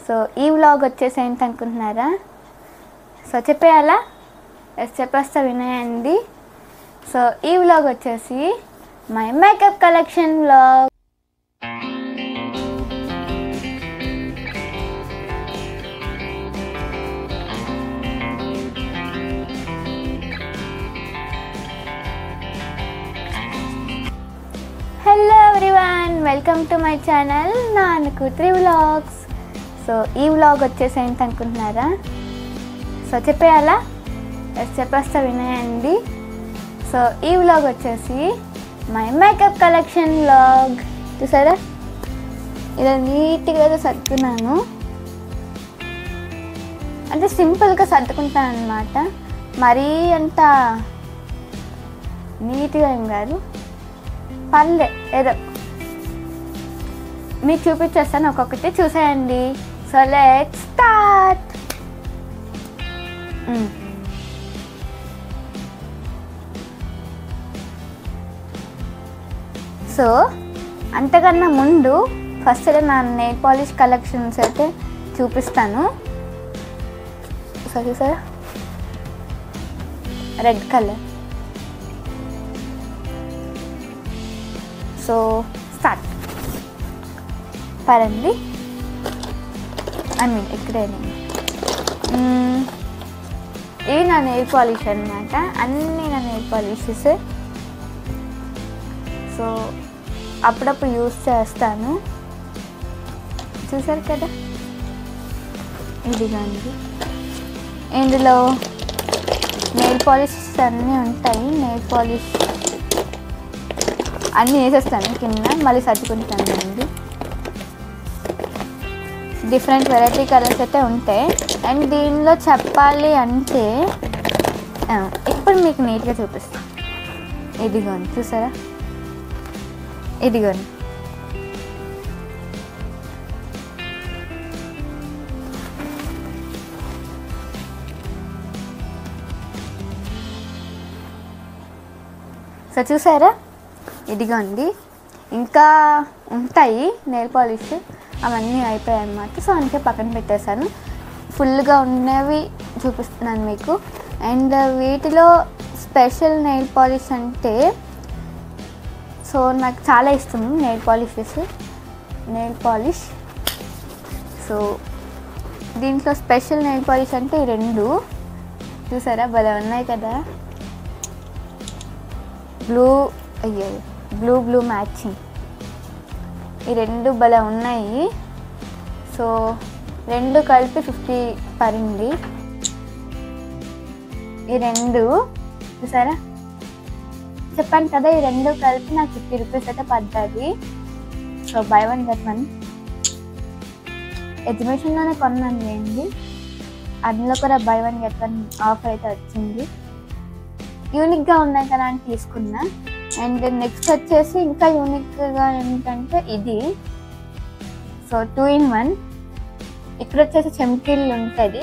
So ఈ vlog వచ్చేసి ఏంటి అనుకుంటున్నారా సో చెప్పేయాలా ఎస్ చెప్పేస్తా వినేయండి సో ఈ వ్లాగ్ వచ్చేసి my makeup collection vlog hello everyone welcome to my channel నాన్న కూతురి వ్లాగ్స్ సో ఈ వ్లాగ్ వచ్చేసి ఏంటి అనుకుంటున్నారా సో చెప్పేయాలా ఎస్ చెప్పేస్తా వినేయండి సో ఈ వ్లాగ్ వచ్చేసి మై మేకప్ కలెక్షన్ వ్లాగ్ చూసారా ఇలా నీట్గా అయితే సర్దుకున్నాను అంటే సింపుల్గా సర్దుకుంటాను అనమాట మరీ అంత నీట్గా ఏం కాదు పర్లే ఏదో మీకు చూపించేస్తాను ఒక్కొక్కటి చూసేయండి సో లెట్ స్టార్ట్ సో అంతకన్నా ముందు ఫస్ట్ అయితే నా నెయిల్ పాలిష్ కలెక్షన్స్ అయితే చూపిస్తాను సరే sir red colour so start పరండి ఐ మీన్ ఇక్కడే మ్మ్. ఇవి నా నెయిల్ పాలిష్ అనమాట అన్నీ నా నెయిల్ పాలిషెస్ సో అప్పుడప్పుడు యూస్ చేస్తాను చూసారు కదా ఇదిగోండి ఇందులో నెయిల్ పాలిషెస్ అన్నీ ఉంటాయి నెయిల్ పాలిష్ అన్నీ వేసేస్తాను కింద మళ్ళీ సర్దుకుంటాను అండి డిఫరెంట్ వెరైటీ కలర్స్ అయితే ఉంటాయి అండ్ దీనిలో చెప్పాలి అంటే ఆ, ఇప్పుడు మీకు నీట్గా చూపిస్తాను ఇదిగోండి చూసారా ఇదిగోండి సో చూసారా ఇదిగోండి ఇంకా ఉంటాయి నెయిల్ పాలిష్ అవన్నీ అయిపోయాయి అన్నమాట సో అందుకే పక్కన పెట్టేశాను ఫుల్గా ఉన్నవి చూపిస్తున్నాను మీకు అండ్ వీటిలో స్పెషల్ నెయిల్ పాలిష్ అంటే సో నాకు చాలా ఇష్టం nail polishes nail polish so దీంట్లో స్పెషల్ నెయిల్ పాలిష్ అంటే ఈ రెండు చూసారా భలే ఉన్నాయి కదా బ్లూ అయ్యో బ్లూ బ్లూ మ్యాచింగ్ ఈ రెండు భలే ఉన్నాయి సో రెండు కలిపి ఫిఫ్టీ పడింది ఈ రెండు చూసారా చెప్పాను కదా ఈ రెండు కలిపి నాకు ఫిఫ్టీ రూపీస్ అయితే పడ్డది so buy one get one ఎగ్జిబిషన్లోనే కొన్నాను లేండి అందులో కూడా buy one get one offer అయితే వచ్చింది యూనిక్గా ఉన్నాయి కదా అని తీసుకున్నా అండ్ నెక్స్ట్ వచ్చేసి ఇంకా యూనిక్గా ఏంటంటే ఇది సో టూ ఇన్ వన్ ఇక్కడ వచ్చేసి చెంకీళ్ళు ఉంటుంది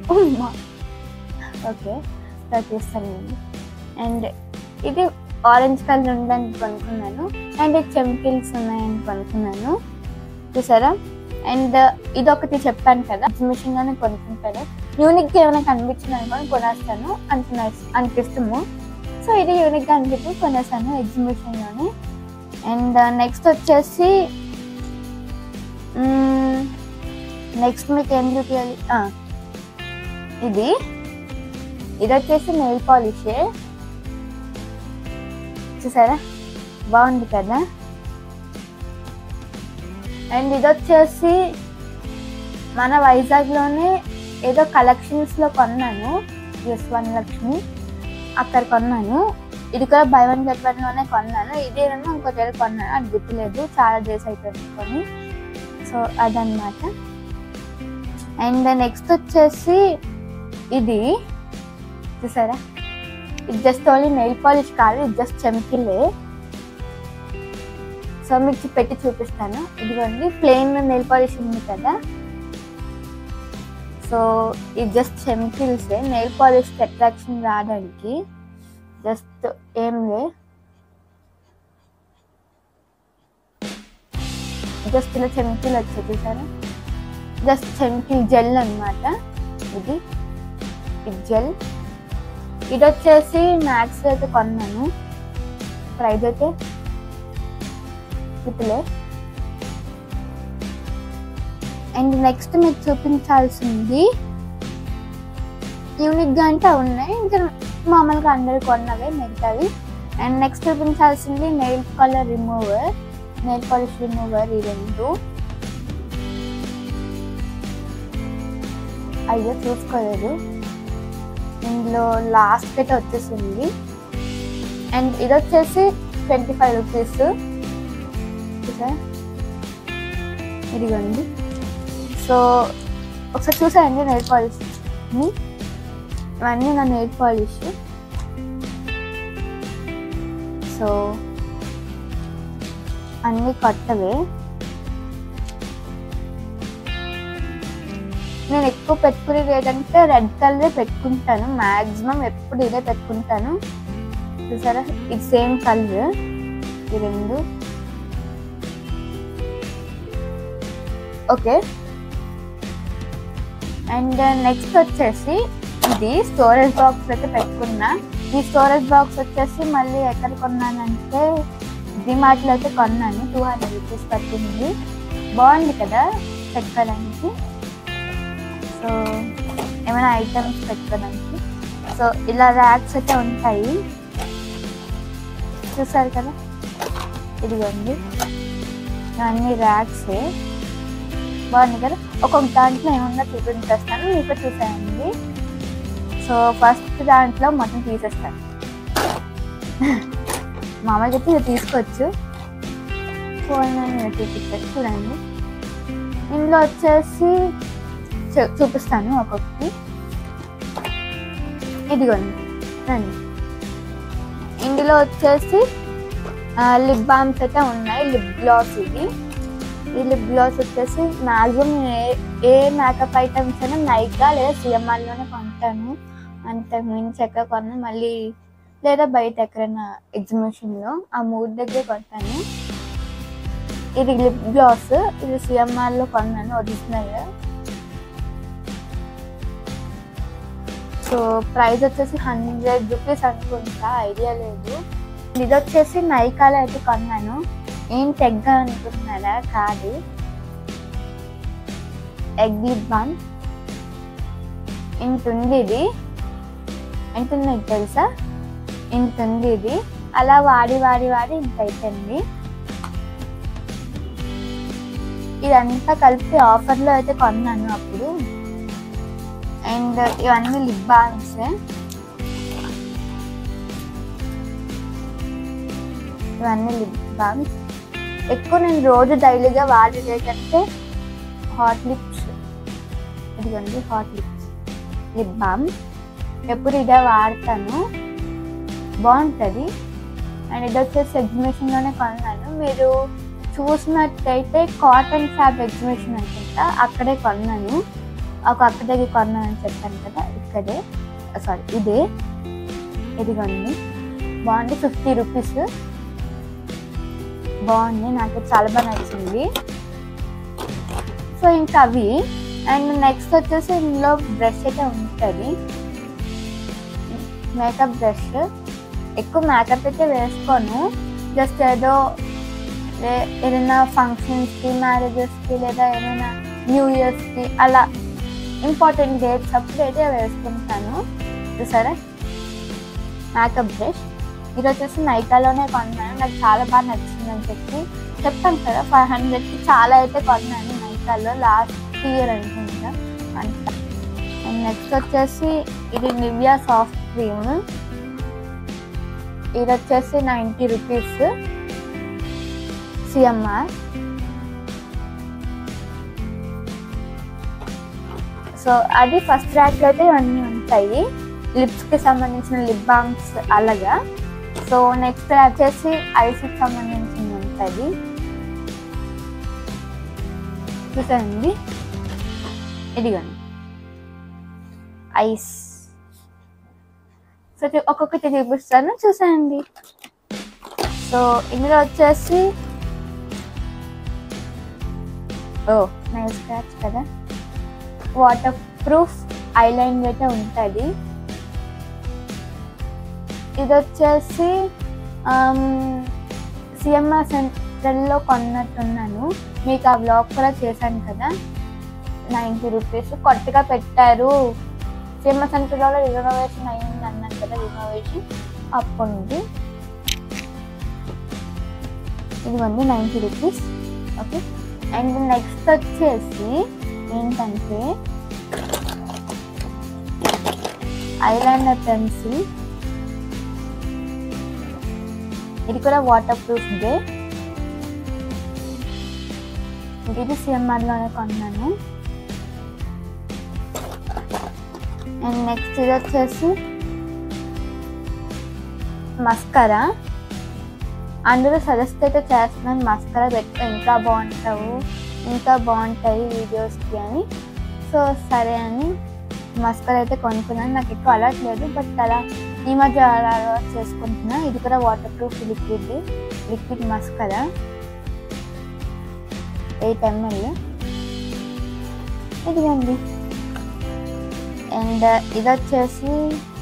ఓకే సో తీస్తానండి అండ్ ఇది ఆరెంజ్ కలర్ ఉందని కొనుక్కున్నాను అండ్ చెంకిల్స్ ఉన్నాయని కొనుక్కున్నాను చూసారా అండ్ ఇది ఒకటి చెప్పాను కదా ఎగ్జిబిషన్లోనే కొనుక్కుంటాను యూనిక్గా ఏమైనా కనిపించింది అనుకోని కొనేస్తాను అంత అనిపిస్తాము సో ఇది యూనిక్గా అనిపించి కొనేసాను ఎగ్జిబిషన్లోనే అండ్ నెక్స్ట్ వచ్చేసి నెక్స్ట్ మీకు ఏం చూపించాలి ఆ, ఇది ఇది వచ్చేసి నెయిల్ పాలిషే చూసారా బాగుంది కదా అండ్ ఇది వచ్చేసి మన వైజాగ్లోనే ఏదో కలెక్షన్స్లో కొన్నాను ఎస్ వన్ లక్ష్మి అక్కడ కొన్నాను ఇది కూడా బై వన్ గెట్ వన్లోనే కొన్నాను ఇది నేను ఇంకోటి ఏదో కొన్నాను అది గుర్తులేదు చాలా డేస్ అయిపోయింది కొని సో అదనమాట అండ్ నెక్స్ట్ వచ్చేసి ఇది చూసారా ఇది జస్ట్ ఓన్లీ నెయిల్ పాలిష్ కాదు ఇది జస్ట్ చెంకిలే సో మీకు పెట్టి చూపిస్తాను ఇదిగోండి ప్లెయిన్ నెయిల్ పాలిష్ ఉంది కదా సో ఇది జస్ట్ చెంకిల్సే నెయిల్ పాలిష్ అట్రాక్షన్ రావడానికి జస్ట్ ఏం లే జస్ట్ ఇలా చెంకిలు వచ్చాయి చూసారా జస్ట్ చెంకి జెల్ అన్నమాట ఇది ఇది జెల్ ఇది వచ్చేసి మ్యాక్స్ అయితే కొన్నాను ప్రైస్ అయితే ఇప్పులే అండ్ నెక్స్ట్ మీకు చూపించాల్సింది యూనిక్గా అంటే అవి ఉన్నాయి ఇంకా మామూలుగా అందరు కొన్నవే మిగతావి అండ్ నెక్స్ట్ చూపించాల్సింది nail colour remover nail polish remover ఈ రెండు అయ్యో చూసుకోలేదు ఇందులో లాస్ట్ అయితే వచ్చేసింది అండ్ ఇది వచ్చేసి ట్వంటీ ఫైవ్ రూపీస్ చూసారా ఇదిగోండి సో ఒకసారి చూసారండి నెయిల్ పాలిష్ని ఇవన్నీ నా నెయిల్ పాలిష్ సో అన్నీ కొత్తవే నేను ఎక్కువ పెట్టుకునేది ఏంటంటే రెడ్ కలరే పెట్టుకుంటాను మ్యాక్సిమం ఎప్పుడు ఇదే పెట్టుకుంటాను చూసారా ఇది సేమ్ కలర్ ఈ రెండు ఓకే అండ్ నెక్స్ట్ వచ్చేసి ఇది స్టోరేజ్ బాక్స్ అయితే పెట్టుకున్నా ఈ స్టోరేజ్ బాక్స్ వచ్చేసి మళ్ళీ ఎక్కడ కొన్నానంటే డిమార్ట్లో అయితే కొన్నాను టూ హండ్రెడ్ రూపీస్ పట్టింది బాగుంది కదా పెట్టుకోవడానికి సో ఏమైనా ఐటమ్స్ పెట్టుకోవడానికి సో ఇలా ర్యాక్స్ అయితే ఉంటాయి చూసారు కదా ఇదిగోండి అన్ని ర్యాక్సే బాగుంది కదా ఒక్కొక్క దాంట్లో ఏమన్నా చూపించేస్తాను మీకు చూసేయండి సో ఫస్ట్ దాంట్లో మొత్తం తీసేస్తాను మామూలుగా అయితే ఇది తీసుకోవచ్చు ఫోన్ నేను చూపిస్తాను చూడండి ఇందులో వచ్చేసి చూ- చూపిస్తాను ఒక్కొక్కటి ఇదిగోండి రండి ఇందులో వచ్చేసి లిప్ బామ్స్ అయితే ఉన్నాయి లిప్ గ్లాస్ ఇది ఈ లిప్ గ్లాస్ వచ్చేసి మ్యాక్సిమం ఏ ఏ మేకప్ ఐటమ్స్ అయినా నైకా లేదా సిఎంఆర్లోనే కొంటాను అంతకు మించి ఎక్కడ కొన్నా మళ్ళీ లేదా బయట ఎక్కడైనా ఎగ్జిబిషన్లో ఆ మూడు దగ్గర కొంటాను ఇది లిప్ గ్లాస్ ఇది సిఎంఆర్లో కొన్నాను ఒరిజినల్ సో ప్రైస్ వచ్చేసి హండ్రెడ్ రూపీస్ అనుకుంటా ఐడియా లేదు ఇది వచ్చేసి నైకాలో అయితే కొన్నాను ఏం తెగ్గా అనుకుంటున్నారా కాదు ఎగ్ లిప్ బామ్ ఇంత ఉంది ఇది ఎంత ఉంది మీకు తెలుసా ఇంత ఉంది ఇది అలా వాడి వాడి వాడి ఇంత అయిపోయింది ఇదంతా కలిపి ఆఫర్లో అయితే కొన్నాను అప్పుడు అండ్ ఇవన్నీ లిప్ బామ్స్ ఇవన్నీ లిప్ బామ్స్ ఎక్కువ నేను రోజు డైలీగా వాడేది ఏంటంటే హాట్ లిప్స్ ఇదిగోండి హాట్ లిప్స్ లిప్ బామ్ ఎప్పుడు ఇదే వాడతాను బాగుంటుంది అండ్ ఇది వచ్చేసి ఎగ్జిబిషన్లోనే కొన్నాను మీరు చూసినట్టయితే కాటన్ ఫ్యాబ్ ఎగ్జిబిషన్ అనుకుంటా అక్కడే కొన్నాను ఒక అక్క దగ్గర కొన్నానని చెప్పాను కదా ఇక్కడే సారీ ఇదే ఇదిగోండి బాగుంది ఫిఫ్టీ రూపీస్ బాగుంది నాకు చాలా బాగా నచ్చింది సో ఇంకా అవి అండ్ నెక్స్ట్ వచ్చేసి ఇందులో బ్రష్ అయితే ఉంటుంది మేకప్ బ్రష్ ఎక్కువ మేకప్ అయితే వేసుకోను జస్ట్ ఏదో ఏ- ఏదైనా ఫంక్షన్స్కి మ్యారేజెస్కి లేదా ఏమైనా న్యూ ఇయర్స్కి అలా ఇంపార్టెంట్ డేట్స్ అప్పుడు అయితే వేసుకుంటాను చూసారా మేకప్ బ్రష్ ఇది వచ్చేసి నైకాలోనే కొన్నాను నాకు చాలా బాగా నచ్చిందని చెప్పి చెప్పాను కదా ఫైవ్ హండ్రెడ్కి చాలా అయితే కొన్నాను నైకాలో లాస్ట్ ఇయర్ అనుకుంటా అంత అండ్ నెక్స్ట్ వచ్చేసి ఇది నివియా సాఫ్ట్ క్రీమ్ ఇది వచ్చేసి నైంటీ రూపీస్ సిఎంఆర్ సో అది ఫస్ట్ ర్యాక్ అయితే ఇవన్నీ ఉంటాయి లిప్స్కి సంబంధించిన లిప్ బామ్స్ అలాగా సో నెక్స్ట్ వచ్చేసి ఐస్కి సంబంధించింది ఉంటుంది చూసానండి ఇదిగోండి ఐస్ సో చూ- ఒక్కొక్కటి చూపిస్తాను చూసానండి సో ఇందులో వచ్చేసి ఓ నైస్ స్క్రాచ్ కదా వాటర్ ప్రూఫ్ ఐలైన్ అయితే ఉంటుంది ఇది వచ్చేసి సిఎంఆర్ సెంటర్లో కొన్నట్టున్నాను మీకు ఆ బ్లాగ్ కూడా చేశాను కదా నైంటీ రూపీస్ కొత్తగా పెట్టారు సిఎంఆర్ సెంటర్లో రిజర్వేషన్ అయింది అన్నాను కదా రిజర్వేషన్ అప్పుడు ఉంది ఇదిగోండి ninety rupees okay and next వచ్చేసి ఏంటంటే ఐలైనర్ పెన్సిల్ ఇది కూడా వాటర్ ప్రూఫ్ డే ఇది సిఎంఆర్లోనే కొన్నాను అండ్ నెక్స్ట్ ఇది వచ్చేసి మస్కరా అందరూ సజెస్ట్ అయితే చేస్తున్నాను మస్కరా పెట్టుకో ఇంకా బాగుంటావు ఇంకా బాగుంటాయి వీడియోస్కి అని సో సరే అని మస్కరా అయితే కొనుక్కున్నాను నాకు ఎక్కువ అలవాటు లేదు బట్ అలా ఈ మధ్య అలా అలవాటు చేసుకుంటున్నా ఇది కూడా waterproof liquid liquid mascara eight ML ఇదిగోండి అండ్ ఇది వచ్చేసి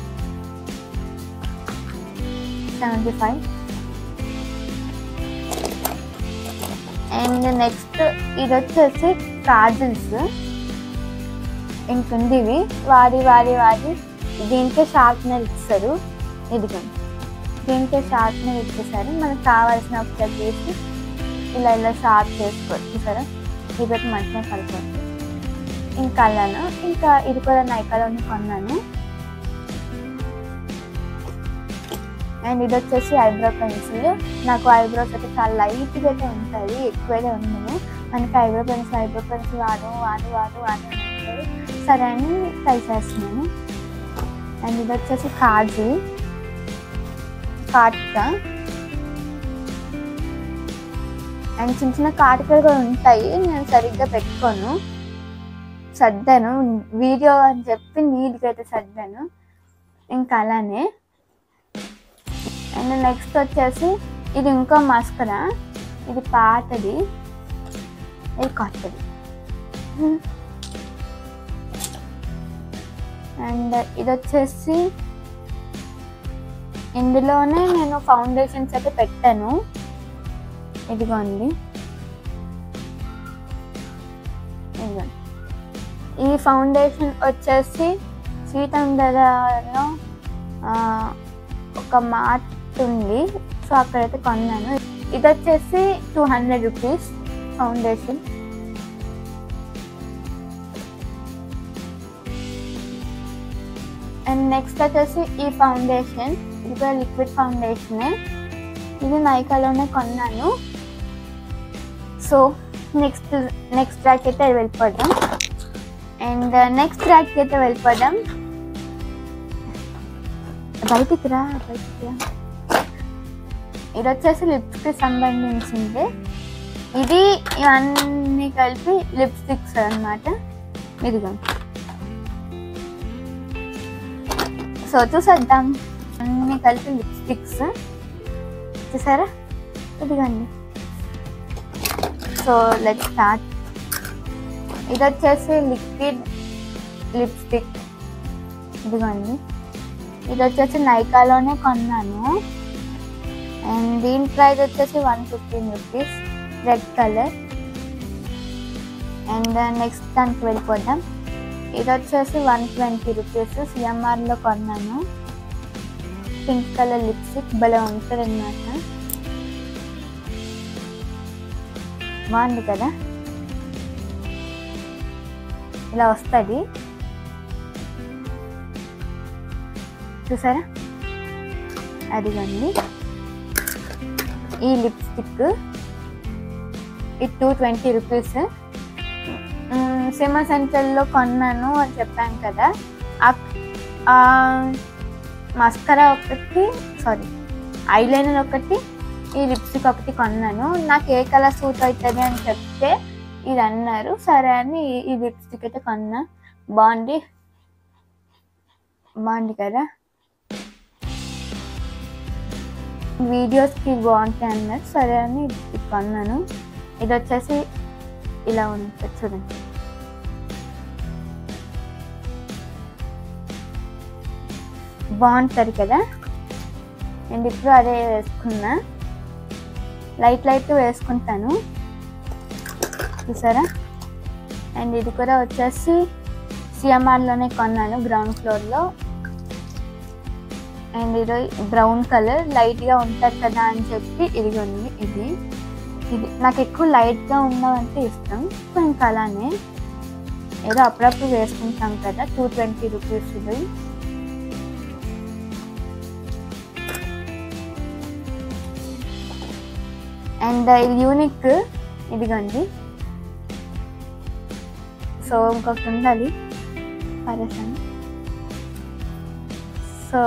సెవెంటీ ఫైవ్ అండ్ నెక్స్ట్ ఇది వచ్చేసి కాజల్స్ ఇంకుంది ఇవి వాడి వాడి వాడి దీంట్లో షార్ప్నర్ ఇస్తారు ఇదిగోండి దీంట్లో షార్ప్నర్ ఇచ్చేసారు మనకు కావాల్సినప్పుడు చేసి ఇలా ఇలా షార్ప్ చేసుకోవచ్చు సరే ఇదొక మంచిగా కలిపి ఇంకా అలాను ఇంకా ఇది కూడా నైకాలోనే కొన్నాను అండ్ ఇది వచ్చేసి ఐబ్రో పెన్సిల్ నాకు ఐబ్రోస్ అయితే చాలా లైట్గా అయితే ఉంటుంది ఎక్కువైతే ఉండదు మనకి ఐబ్రో పెన్సిల్ ఐబ్రో పెన్సిల్ వాడు వాడు వాడు వాడు అని అంటారు సరే అని ట్రై చేస్తున్నాను అండ్ ఇది వచ్చేసి కాజు కాటుక అండ్ చిన్న చిన్న కాటుకలు కూడా ఉంటాయి నేను సరిగ్గా పెట్టుకోను సర్దాను వీడియో అని చెప్పి నీట్గా అయితే సర్దాను ఇంకా అలానే అండ్ నెక్స్ట్ వచ్చేసి ఇది ఇంకో మస్కరా ఇది పాతది ఇది కొత్తది అండ్ ఇది వచ్చేసి ఇందులోనే నేను ఫౌండేషన్స్ అయితే పెట్టాను ఇదిగోండి ఇదిగోండి ఈ ఫౌండేషన్ వచ్చేసి సీతందరలో ఒక మార్ట్ ఉంది సో అక్కడైతే కొన్నాను ఇది వచ్చేసి two hundred rupees foundation and next వచ్చేసి ఈ ఫౌండేషన్ ఇది కూడా లిక్విడ్ ఫౌండేషనే ఇది నైకాలోనే కొన్నాను సో నెక్స్ట్ నెక్స్ట్ ట్రాక్ అయితే వెళ్ళిపోదాం అండ్ నెక్స్ట్ ట్రాక్ అయితే వెళ్ళిపోదాం బయటికి రా బయటికి రా ఇది వచ్చేసి లిప్స్కి సంబంధించింది ఇది ఇవన్నీ కలిపి లిప్స్టిక్స్ అన్నమాట ఇదిగో సో చూసేద్దాం అన్నీ కలిపి లిప్స్టిక్స్ చూసారా ఇదిగోండి సో లెట్ స్టార్ట్ ఇది వచ్చేసి లిక్విడ్ లిప్స్టిక్ ఇదిగోండి ఇది వచ్చేసి నైకాలోనే కొన్నాను అండ్ దీని ప్రైస్ వచ్చేసి one fifteen rupees red colour and next దానికి వెళ్ళిపోదాం ఇది వచ్చేసి వన్ ట్వంటీ రూపీస్ సిఎంఆర్లో కొన్నాను పింక్ కలర్ లిప్స్టిక్ భలే ఉంటుంది అనమాట బాగుంది కదా ఇలా వస్తుంది చూసారా అదిగోండి ఈ లిప్స్టిక్ ఇది టూ ట్వంటీ రూపీస్ సినిమా సెంటర్లో కొన్నాను అని చెప్పాను కదా ఆ మస్కరా ఒకటి సారీ ఐలైనర్ ఒకటి ఈ లిప్స్టిక్ ఒకటి కొన్నాను నాకు ఏ కలర్ సూట్ అవుతుంది అని చెప్తే ఇది అన్నారు సరే అని ఈ లిప్స్టిక్ అయితే కొన్నా బాగుంది బాగుంది కదా వీడియోస్కి బాగుంటాయి అన్నారు సరే అని ఇది కొన్నాను ఇది వచ్చేసి ఇలా ఉంటుంది చూడండి బాగుంటుంది కదా అండ్ ఇప్పుడు అదే వేసుకున్నా లైట్ లైట్ వేసుకుంటాను చూసారా అండ్ ఇది కూడా వచ్చేసి సిఎంఆర్లోనే కొన్నాను గ్రౌండ్ ఫ్లోర్లో అండ్ ఇది బ్రౌన్ కలర్ లైట్గా ఉంటుంది కదా అని చెప్పి ఇదిగోండి ఇది ఇది నాకు ఎక్కువ లైట్గా ఉన్నవంటే ఇష్టం సో ఇంకా అలానే ఏదో అప్పుడప్పుడు వేసుకుంటాం కదా టూ ట్వంటీ రూపీస్ ఇది అండ్ ఇది యూనిక్ ఇదిగోండి సో ఇంకొకటి ఉండాలి పరేసాను సో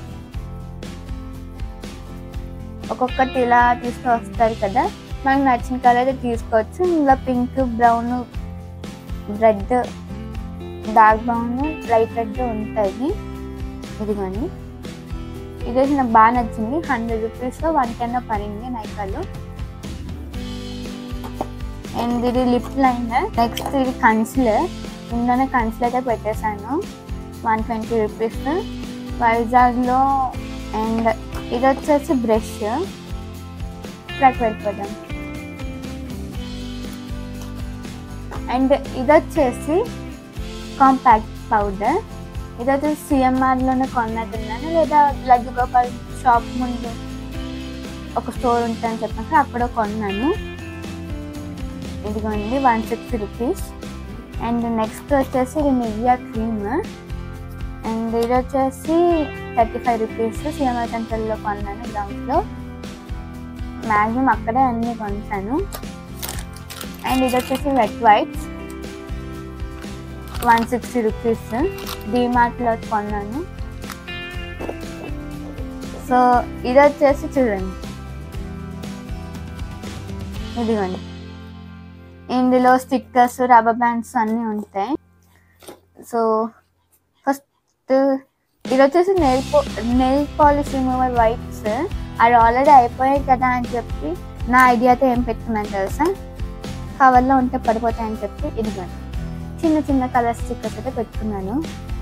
ఒక్కొక్కటి ఇలా తీసుకు వస్తారు కదా మనకు నచ్చిన కలర్ తీసుకోవచ్చు ఇందులో pink brown red dark brown light red ఉంటుంది ఇదిగోండి ఇది నాకు బాగా నచ్చింది హండ్రెడ్ రూపీస్లో వన్ టెన్ పడింది నైకాలో అండ్ ఇది లిప్ లైనర్ నెక్స్ట్ ఇది కన్సిలర్ ఇందులోనే కన్సిలర్ అయితే పెట్టేశాను వన్ ట్వంటీ రూపీస్ వైజాగ్లో అండ్ ఇది వచ్చేసి బ్రష్ ట్రాక్ వెళ్ళిపోదాం అండ్ ఇది వచ్చేసి కాంపాక్ట్ పౌడర్ ఇది వచ్చేసి సిఎంఆర్లోనే కొన్నట్టున్నాను లేదా లడ్డు గోపాల్ షాప్ ముందు ఒక స్టోర్ ఉంటుందని చెప్పాక అక్కడ కొన్నాను ఇదిగోండి one sixty rupees and next వచ్చేసి ఇది నివ్యా క్రీమ్ అండ్ ఇది వచ్చేసి థర్టీ ఫైవ్ రూపీస్ సిఎంఆర్ సెంటర్లో కొన్నాను గ్రౌండ్లో మ్యాక్సిమం అక్కడే అన్నీ కొంటాను అండ్ ఇది వచ్చేసి wet wipes one sixty rupees డిమార్ట్లో కొన్నాను సో ఇది వచ్చేసి చూడండి ఇదిగోండి ఇందులో స్టిక్కర్స్ రబ్బర్ బ్యాండ్స్ అన్నీ ఉంటాయి సో ఫస్ట్ ఇది వచ్చేసి నెయిల్ పో నెయిల్ పాలిష్ రిమూవర్ వైట్స్ అది ఆల్రెడీ అయిపోయాయి కదా అని చెప్పి నా ఐడియాతో ఏం పెట్టుకున్నాను తెలుసా కవర్లో ఉంటే పడిపోతాయని చెప్పి ఇదిగోండి చిన్న చిన్న కలర్ స్టిక్కర్స్ అయితే పెట్టుకున్నాను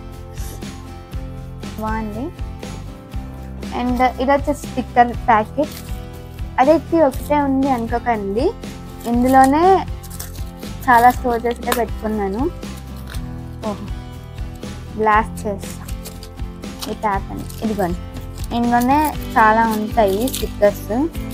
బాగుంది అండ్ ఇది వచ్చేసి స్టిక్కర్ ప్యాకెట్ అదైతే ఒకటే ఉంది అనుకోకండి ఇందులోనే చాలా స్టోర్ చేసి అయితే పెట్టుకున్నాను ఓహో గ్లాస్ చేస్తా ఈ ట్యాప్ అని ఇదిగోండి ఇందులోనే చాలా ఉంటాయి స్టిక్కర్స్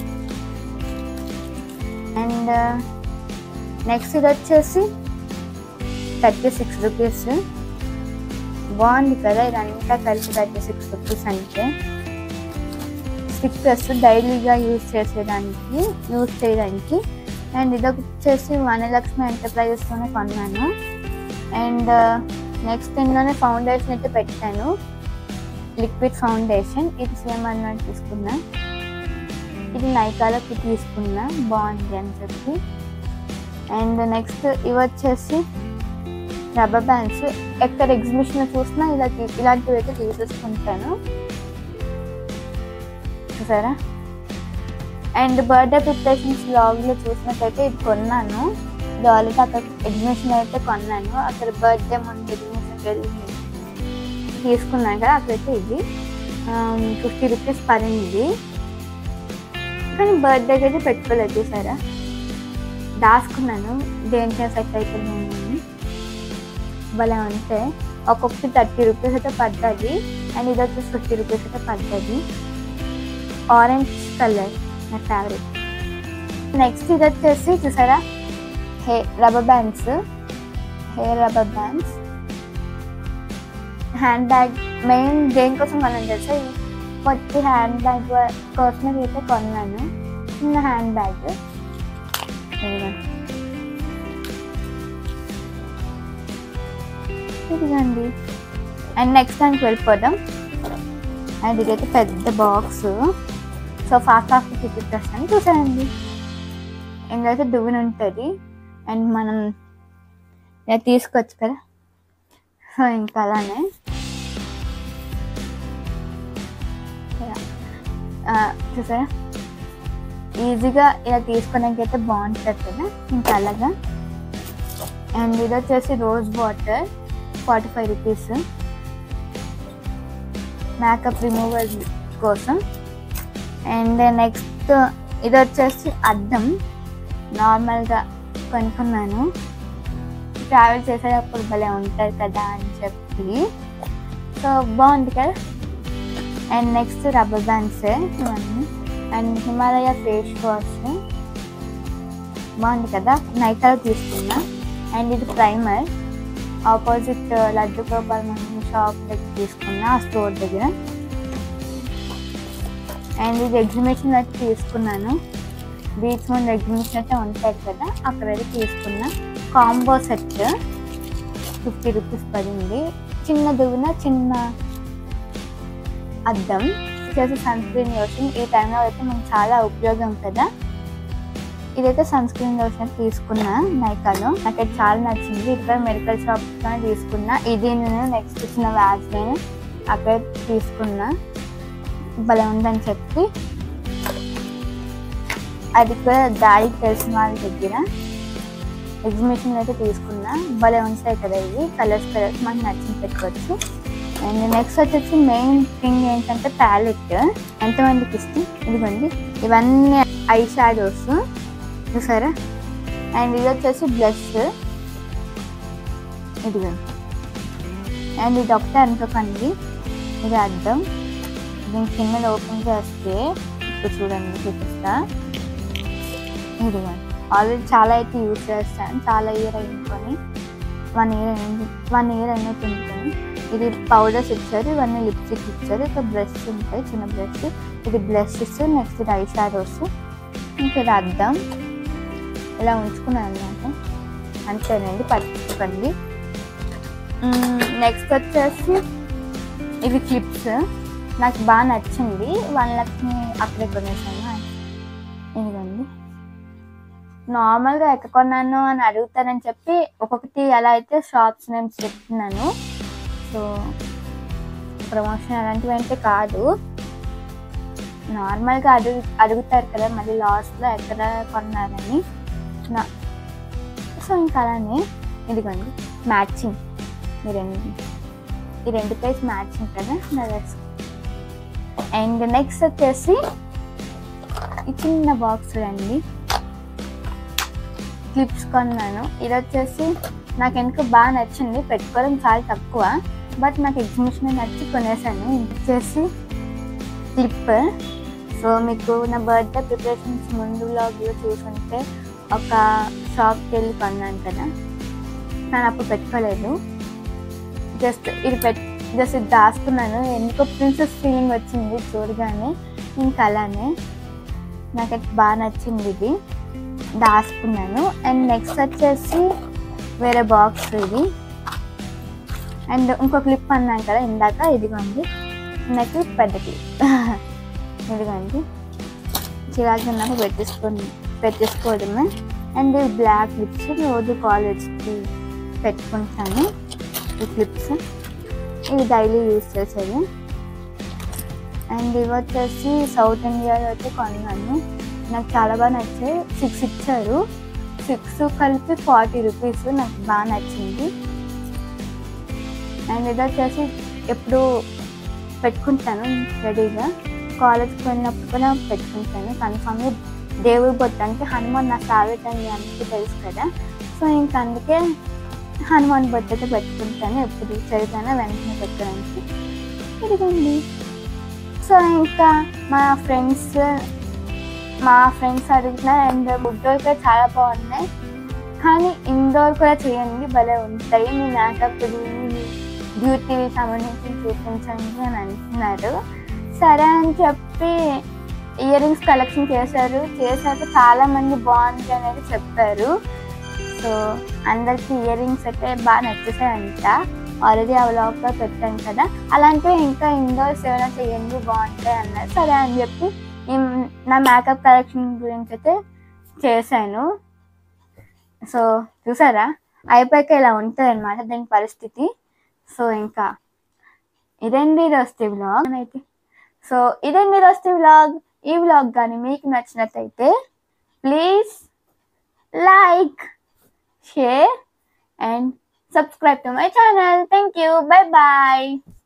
అండ్ నెక్స్ట్ ఇది వచ్చేసి థర్టీ సిక్స్ రూపీస్ బాగుంది కదా ఇదంతా కలిసి థర్టీ సిక్స్ రూపీస్ అంటే స్టిక్కర్స్ డైలీగా యూజ్ చేసేదానికి యూజ్ చేయడానికి అండ్ ఇది వచ్చేసి వనలక్ష్మి ఎంటర్ప్రైజెస్లోనే కొన్నాను అండ్ నెక్స్ట్ ఇందులోనే ఫౌండేషన్ అయితే పెట్టాను లిక్విడ్ ఫౌండేషన్ ఇది సేమ్ అన్నట్టు తీసుకున్నా ఇది నైకాలోకి తీసుకున్నా బాగుంది అని చెప్పి అండ్ నెక్స్ట్ ఇవి వచ్చేసి రబ్బర్ బ్యాండ్స్ ఎక్కడ ఎగ్జిబిషన్ చూసినా ఇలా తీ- ఇలాంటివి అయితే తీసేసుకుంటాను చూసారా అండ్ బర్త్డే ప్రిపరేషన్స్ బ్లాగ్లో చూసినట్టయితే ఇది కొన్నాను ఇది ఆల్రెడీ అక్కడ ఎగ్జిబిషన్ అయితే కొన్నాను అక్కడ బర్త్డే ముందు ఎగ్జిబిషన్కి వెళ్ళి తీసుకున్నాను కదా అక్కడైతే ఇది ఫిఫ్టీ రూపీస్ పడింది కానీ బర్త్డేకి అయితే పెట్టుకోలేదు చూసారా దాచుకున్నాను దేనికి సెట్ అవుతుంది అని భలే ఉంటే ఒక్కొక్కటి థర్టీ రూపీస్ అయితే పడ్డది అండ్ ఇది వచ్చేసి ఫిఫ్టీ రూపీస్ అయితే పడ్డది ఆరెంజ్ కలర్ నా ఫేవరెట్ నెక్స్ట్ ఇది వచ్చేసి చూసారా hey rubber bands hair rubber bands hand bag main దేనికోసం కొన్నాను తెలుసా ఈ పొట్టి హ్యాండ్ బ్యాగ్ కోసమే అయితే కొన్నాను చిన్న హ్యాండ్ బ్యాగ్ ఇదిగండి అండ్ నెక్స్ట్ దానికి వెళ్ళిపోదాం అండ్ ఇదైతే పెద్ద బాక్స్ సో ఫాస్ట్ ఫాస్ట్ చూపిస్తాను చూసానండి ఇందులో అయితే దువ్వెన ఉంటుంది అండ్ మనం ఇలా తీసుకోవచ్చు కదా సో ఇంకా అలానే ఇలా. ఆ, చూసారా ఈజీగా ఇలా తీసుకోవడానికి అయితే బాగుంటుంది కదా ఇంకా అలాగా అండ్ ఇది వచ్చేసి rose water forty five rupees makeup remover కోసం అండ్ నెక్స్ట్ ఇది వచ్చేసి అద్దం నార్మల్గా కొనుక్కున్నాను ట్రావెల్ చేసేటప్పుడు భలే ఉంటుంది కదా అని చెప్పి సో బాగుంది కదా అండ్ నెక్స్ట్ రబ్బర్ బ్యాండ్స్ ఇవన్నీ అండ్ హిమాలయ ఫేస్ వాష్ బాగుంది కదా నైకాలో తీసుకున్నా అండ్ ఇది ప్రైమర్ ఆపోజిట్ లడ్డు గోపాల్ మంది షాప్ దగ్గర తీసుకున్నా ఆ స్టోర్ దగ్గర అండ్ ఇది ఎగ్జిబిషన్ అయితే తీసుకున్నాను బీచ్ ముందు ఎగ్జిబిషన్ అయితే ఉంటుంది కదా అక్కడ అయితే తీసుకున్నా కాంబో సెట్ ఫిఫ్టీ రూపీస్ పడింది చిన్న దువ్వున చిన్న అద్దం చేసి సన్ స్క్రీన్ లోషన్ ఈ టైంలో అయితే మనకు చాలా ఉపయోగం కదా ఇదైతే సన్ స్క్రీన్ లోషన్ తీసుకున్నా నైకాలో నాకైతే చాలా నచ్చింది ఇక్కడ మెడికల్ షాప్లో తీసుకున్నా ఇది నేను నెక్స్ట్ ఇచ్చిన వ్యాజ్లైన్ అక్కడ తీసుకున్నా భలే ఉందని చెప్పి అది కూడా డాడీకి తెలిసిన వాళ్ళ దగ్గర ఎగ్జిబిషన్ అయితే తీసుకున్నా భలే ఉంటాయి కదా ఇవి కలర్స్ కలర్స్ మనకు నచ్చింది పెట్టుకోవచ్చు అండ్ నెక్స్ట్ వచ్చేసి మెయిన్ థింగ్ ఏంటంటే ప్యాలెట్ ఎంతమందికి ఇష్టం ఇదిగోండి ఇవన్నీ ఐ షాడోస్ చూసారా అండ్ ఇది వచ్చేసి బ్లష్ ఇదిగో అండ్ ఇది ఒకటే అనుకోకండి ఇది అర్థం దీని కింద ఓపెన్ చేస్తే ఇప్పుడు చూడండి చూపిస్తా ఇదిగో ఆల్రెడీ చాలా అయితే యూజ్ చేస్తాను చాలా ఇయర్ అయించుకొని వన్ ఇయర్ అయింది వన్ ఇయర్ అయినట్టుంటుంది ఇది పౌడర్స్ ఇచ్చారు ఇవన్నీ లిప్స్టిక్ ఇచ్చారు ఇక బ్రష్ ఉంటాయి చిన్న బ్రష్ ఇది బ్లషెస్ నెక్స్ట్ ఇది ఐ షాడోస్ ఇంకా ఇది అద్దం ఇలా ఉంచుకున్నాను అనమాట అంతేనండి పట్టుకోండి నెక్స్ట్ వచ్చేసి ఇవి క్లిప్స్ నాకు బాగా నచ్చింది వన్ లక్ష్మి అక్కడే కొనేసాను ఇదిగోండి నార్మల్గా ఎక్కడ కొన్నాను అని అడుగుతానని చెప్పి ఒక్కొక్కటి అలా అయితే షాప్స్ నేను చెప్తున్నాను సో ప్రమోషన్ అలాంటివి అంటే కాదు నార్మల్గా అడుగు అడుగుతారు కదా మళ్ళీ లాస్ట్లో ఎక్కడ కొన్నారని నా సో ఇంకా అలానే ఇదిగోండి మ్యాచింగ్ ఈ రెండు ఈ రెండు ప్లేస్ మ్యాచింగ్ కదా నా డ్రెస్ అండ్ నెక్స్ట్ వచ్చేసి ఈ చిన్న బాక్స్ అండి క్లిప్స్ కొన్నాను ఇది వచ్చేసి నాకు ఎందుకు బాగా నచ్చింది పెట్టుకోవడం చాలా తక్కువ బట్ నాకు ఎగ్జిబిషన్ నచ్చి కొనేసాను ఇది వచ్చేసి క్లిప్ సో మీకు నా బర్త్డే ప్రిపరేషన్స్ ముందు వ్లాగ్లో చూసుంటే ఒక షాప్కి వెళ్ళి కొన్నాను కదా నేను అప్పుడు పెట్టుకోలేదు జస్ట్ ఇది పెట్ జస్ట్ ఇది దాస్తున్నాను ఎందుకో ప్రిన్సెస్ ఫీలింగ్ వచ్చింది చూడగానే ఇంకా అలానే నాకైతే బాగా నచ్చింది ఇది దాచుకున్నాను అండ్ నెక్స్ట్ వచ్చేసి వేరే బాక్స్ ఇది అండ్ ఇంకో క్లిప్ అన్నాను కదా ఇందాక ఇదిగోండి నాకు పెద్ద క్లిప్ ఇదిగోండి చిరాకు ఉన్నప్పుడు పెట్టేసుకొని పెట్టేసుకోవడమే అండ్ ఈ బ్లాక్ క్లిప్స్ రోజు కాలేజ్కి పెట్టుకుంటాను ఈ క్లిప్స్ ఇవి డైలీ యూజ్ చేసేది అండ్ ఇవి వచ్చేసి సౌత్ ఇండియాలో అయితే కొన్నాను నాకు చాలా బాగా నచ్చాయి సిక్స్ ఇచ్చారు సిక్స్ కలిపి ఫార్టీ రూపీస్ నాకు బాగా నచ్చింది అండ్ ఇది వచ్చేసి ఎప్పుడు పెట్టుకుంటాను రెడీగా కాలేజ్కి వెళ్ళినప్పుడు కూడా పెట్టుకుంటాను కన్ఫామ్గా దేవుడి బొట్టు అంటే హనుమాన్ నా ఫేవరెట్ అని అందరికీ తెలుసు కదా సో ఇంకా అందుకే హనుమాన్ బొట్టు అయితే పెట్టుకుంటాను ఎప్పుడు చదివితేనే వెంటనే పెట్టడానికి ఇదిగోండి సో ఇంకా మా ఫ్రెండ్స్ మా ఫ్రెండ్స్ అడుగుతున్నారు అండ్ అవుట్డోర్ కూడా చాలా బాగున్నాయి కానీ ఇండోర్ కూడా చేయండి భలే ఉంటాయి మీ మేకప్ మీ బ్యూటీకి సంబంధించి చూపించండి అని అంటున్నారు సరే అని చెప్పి ఇయర్ రింగ్స్ కలెక్షన్ చేశారు చేశాక చాలా మంది బాగుంది అనేది చెప్పారు సో అందరికి ఇయర్ రింగ్స్ అయితే బాగా నచ్చేసాయంట ఆల్రెడీ ఆ వ్లాగ్లో పెట్టాను కదా అలాంటివి ఇంకా ఇండోర్స్ ఏమైనా చేయండి బాగుంటాయి అన్నారు సరే అని చెప్పి నేను నా మేకప్ కలెక్షన్ గురించి అయితే చేశాను సో చూసారా అయిపోయాక ఇలా ఉంటుంది అనమాట దీని పరిస్థితి సో ఇంకా ఇదండి ఈరోజు వ్లాగ్ అయితే సో ఇదండి ఈరోజు వ్లాగ్ ఈ వ్లాగ్ కానీ మీకు నచ్చినట్టయితే please like share and subscribe to my channel. Thank you. Bye bye.